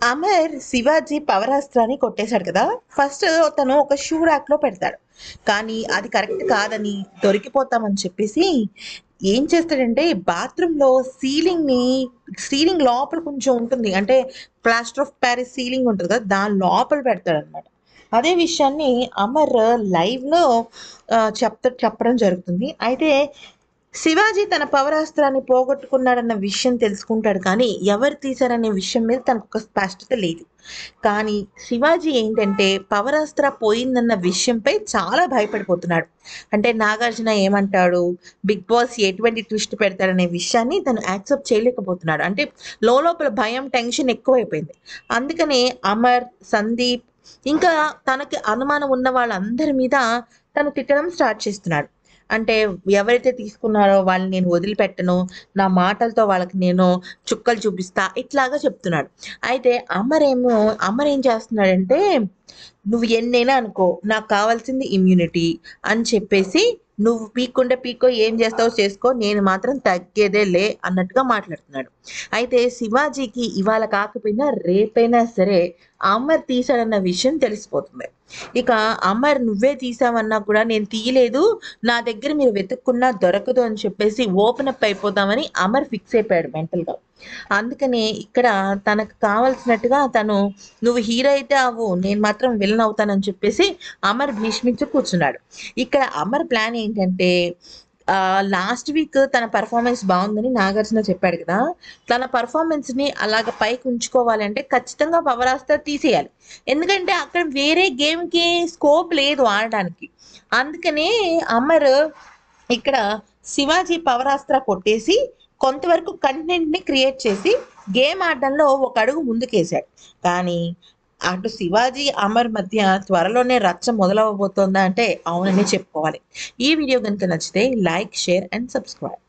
అమర్ శివాజీ పవరాస్త్రాన్ని కొట్టేశాడు కదా ఫస్ట్ తను ఒక షూ ర్యాక్ లో పెడతాడు కానీ అది కరెక్ట్ కాదని దొరికిపోతామని చెప్పేసి ఏం చేస్తాడంటే బాత్రూమ్ లో సీలింగ్ ని సీలింగ్ లోపల కొంచెం ఉంటుంది అంటే ప్లాస్టర్ ఆఫ్ ప్యారిస్ సీలింగ్ ఉంటుంది కదా దాని లోపల పెడతాడు అనమాట అదే విషయాన్ని అమర్ లైవ్ లో ఆ, చెప్త చెప్పడం జరుగుతుంది అయితే శివాజీ తన పవరాస్త్రాన్ని పోగొట్టుకున్నాడన్న విషయం తెలుసుకుంటాడు కానీ ఎవరు తీశారనే విషయం మీద తనకు ఒక స్పష్టత లేదు కానీ శివాజీ ఏంటంటే పవరాస్త్ర పోయిందన్న విషయంపై చాలా భయపడిపోతున్నాడు అంటే నాగార్జున ఏమంటాడు బిగ్ బాస్ ఎటువంటి ట్విస్ట్ పెడతాడనే విషయాన్ని తను యాక్సెప్ట్ చేయలేకపోతున్నాడు అంటే లోపల భయం టెన్షన్ ఎక్కువైపోయింది అందుకనే అమర్ సందీప్ ఇంకా తనకి అనుమానం ఉన్న వాళ్ళందరి మీద తను తిట్టడం స్టార్ట్ చేస్తున్నాడు అంటే ఎవరైతే తీసుకున్నారో వాళ్ళని నేను వదిలిపెట్టను నా మాటలతో వాళ్ళకి నేను చుక్కలు చూపిస్తా ఇట్లాగా చెప్తున్నాడు అయితే అమర్ ఏమో అమర్ ఏం చేస్తున్నాడంటే నువ్వు ఎన్నైనా అనుకో నాకు కావాల్సింది ఇమ్యూనిటీ అని చెప్పేసి నువ్వు పీక్కుంటే పీక్కో ఏం చేస్తావో చేసుకో నేను మాత్రం తగ్గేదే లే అన్నట్టుగా మాట్లాడుతున్నాడు అయితే శివాజీకి ఇవాళ కాకపోయినా రేపైనా సరే అమర్ తీశాడన్న విషయం తెలిసిపోతుంది ఇక అమర్ నువ్వే తీసావన్నా కూడా నేను తీయలేదు నా దగ్గర మీరు వెతుక్కున్నా దొరకదు అని చెప్పేసి ఓపెన్ అప్ అయిపోదామని అమర్ ఫిక్స్ అయిపోయాడు మెంటల్గా అందుకనే ఇక్కడ తనకు కావాల్సినట్టుగా తను నువ్వు హీరో అయితే అవ్వు నేను మాత్రం విలన్ అవుతానని చెప్పేసి అమర్ భీష్మించి కూర్చున్నాడు ఇక్కడ అమర్ ప్లాన్ ఏంటంటే లాస్ట్ వీక్ తన పర్ఫార్మెన్స్ బాగుందని నాగార్జున చెప్పాడు కదా తన పర్ఫార్మెన్స్ ని అలాగ పైకి ఉంచుకోవాలంటే ఖచ్చితంగా పవరాస్త్ర తీసేయాలి ఎందుకంటే అక్కడ వేరే గేమ్ కి స్కోప్ లేదు ఆడడానికి అందుకనే అమర్ ఇక్కడ శివాజీ పవరాస్త్ర కొట్టేసి కొంతవరకు కంటెంట్ ని క్రియేట్ చేసి గేమ్ ఆడడంలో ఒక అడుగు ముందుకేశాడు కానీ అటు శివాజీ అమర్ మధ్య త్వరలోనే రచ్చ మొదలవబోతోందా అంటే అవునని చెప్పుకోవాలి ఈ వీడియో కనుక నచ్చితే లైక్ షేర్ అండ్ సబ్స్క్రైబ్